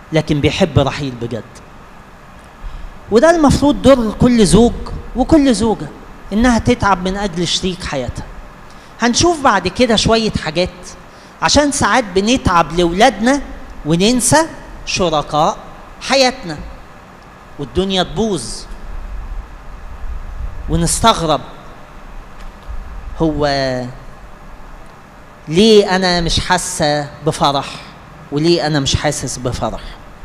لكن بيحب رحيل بجد وده المفروض دور كل زوج وكل زوجة إنها تتعب من أجل شريك حياتها هنشوف بعد كده شوية حاجات عشان ساعات بنتعب لأولادنا وننسى شركاء حياتنا والدنيا تبوظ ونستغرب هو ليه انا مش حاسه بفرح وليه انا مش حاسس بفرح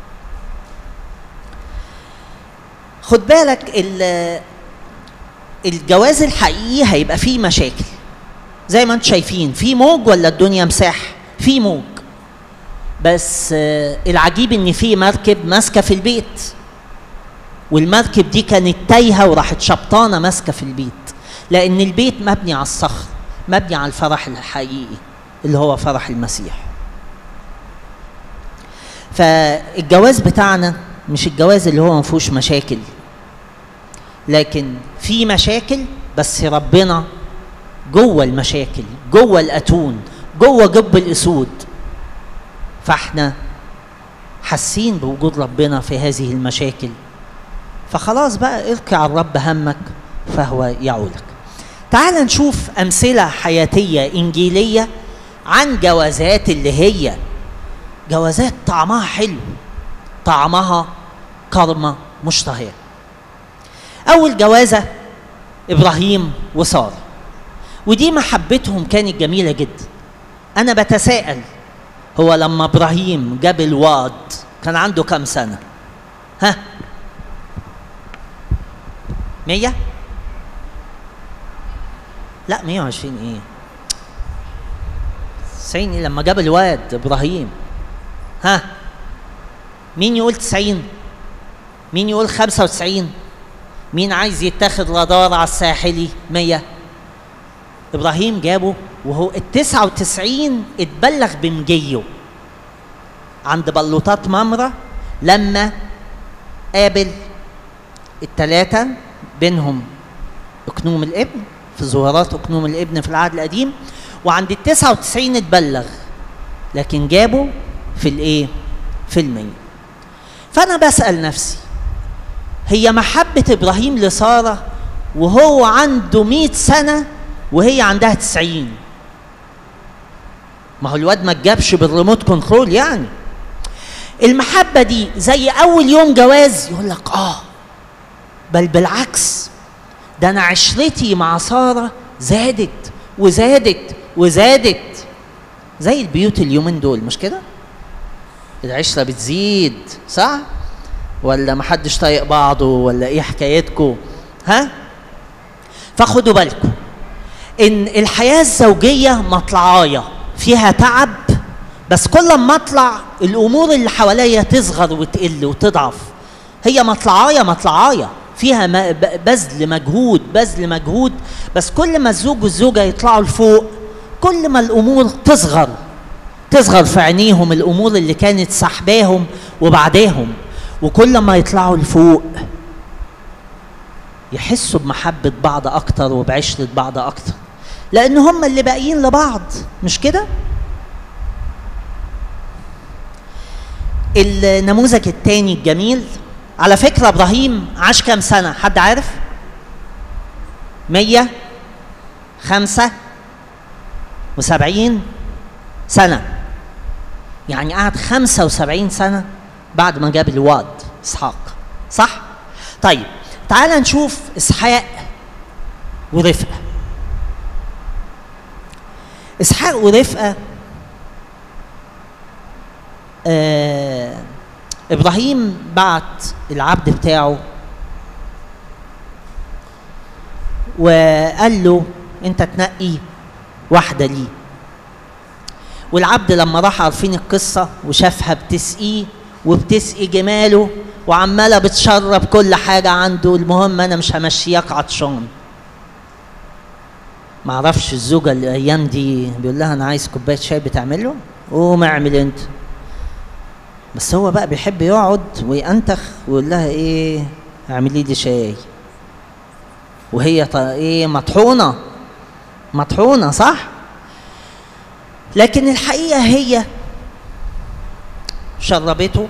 خد بالك ال- الجواز الحقيقي هيبقى فيه مشاكل زي ما انتم شايفين في موج ولا الدنيا مساح في موج بس آه، العجيب ان في مركب ماسكه في البيت والمركب دي كانت تايهه وراحت شبطانه ماسكه في البيت لان البيت مبني على الصخر مبني على الفرح الحقيقي اللي هو فرح المسيح فالجواز بتاعنا مش الجواز اللي هو ما فيهوش مشاكل لكن في مشاكل بس ربنا جوه المشاكل جوه الاتون جوه جب الاسود فاحنا حاسين بوجود ربنا في هذه المشاكل فخلاص بقى اركع على الرب همك فهو يعولك تعال نشوف امثله حياتيه انجيليه عن جوازات اللي هي جوازات طعمها حلو طعمها كرمه مشتهيه اول جوازه ابراهيم وساره ودي محبتهم كانت جميله جدا انا بتساءل هو لما ابراهيم جاب الواد كان عنده كام سنه ها مية لا مية وعشرين ايه تسعين إيه لما جاب الواد ابراهيم ها مين يقول تسعين مين يقول خمسة وتسعين مين عايز يتاخد رادار على الساحلي مية ابراهيم جابه وهو التسعة وتسعين اتبلغ بمجيه عند بلوطات ممرة لما قابل التلاتة بينهم أكنوم الابن في زهرات أكنوم الابن في العهد القديم وعند التسعة وتسعين اتبلغ لكن جابه في الايه في المية فأنا بسأل نفسي هي محبة إبراهيم لسارة وهو عنده مئة سنة وهي عندها تسعين ما هو الواد ما اتجابش بالريموت كنترول يعني المحبة دي زي أول يوم جواز يقول لك آه بل بالعكس ده أنا عشرتي مع سارة زادت وزادت وزادت زي البيوت اليومين دول مش كده؟ العشرة بتزيد صح؟ ولا محدش طايق بعضه ولا ايه حكايتكم؟ ها؟ فخدوا بالكم ان الحياة الزوجية مطلعاية فيها تعب بس كل ما اطلع الامور اللي حواليا تصغر وتقل وتضعف هي مطلعايه مطلعايه فيها م- ب- بذل مجهود بذل مجهود بس كل ما الزوج والزوجه يطلعوا لفوق كل ما الامور تصغر تصغر في عينيهم الامور اللي كانت سحباهم وبعداهم وكل ما يطلعوا لفوق يحسوا بمحبة بعض أكتر وبعشرة بعض أكتر لأن هم اللي باقيين لبعض مش كده؟ النموذج الثاني الجميل على فكرة إبراهيم عاش كام سنة؟ حد عارف؟ مية خمسة وسبعين سنة يعني قعد خمسة وسبعين سنة بعد ما جاب الواد إسحاق صح؟ طيب تعال نشوف إسحاق ورفقة إسحاق ورفقة آه إبراهيم بعت العبد بتاعه وقال له أنت تنقي واحدة ليه والعبد لما راح عارفين القصة وشافها بتسقيه وبتسقي جماله وعمالة بتشرب كل حاجة عنده المهم أنا مش همشيك عطشان معرفش الزوجة الأيام دي بيقول لها أنا عايز كوباية شاي بتعمل له قوم اعمل أنت بس هو بقى بيحب يقعد وينتخ ويقول لها إيه اعملي لي شاي وهي ط- إيه مطحونة مطحونة صح؟ لكن الحقيقة هي شربته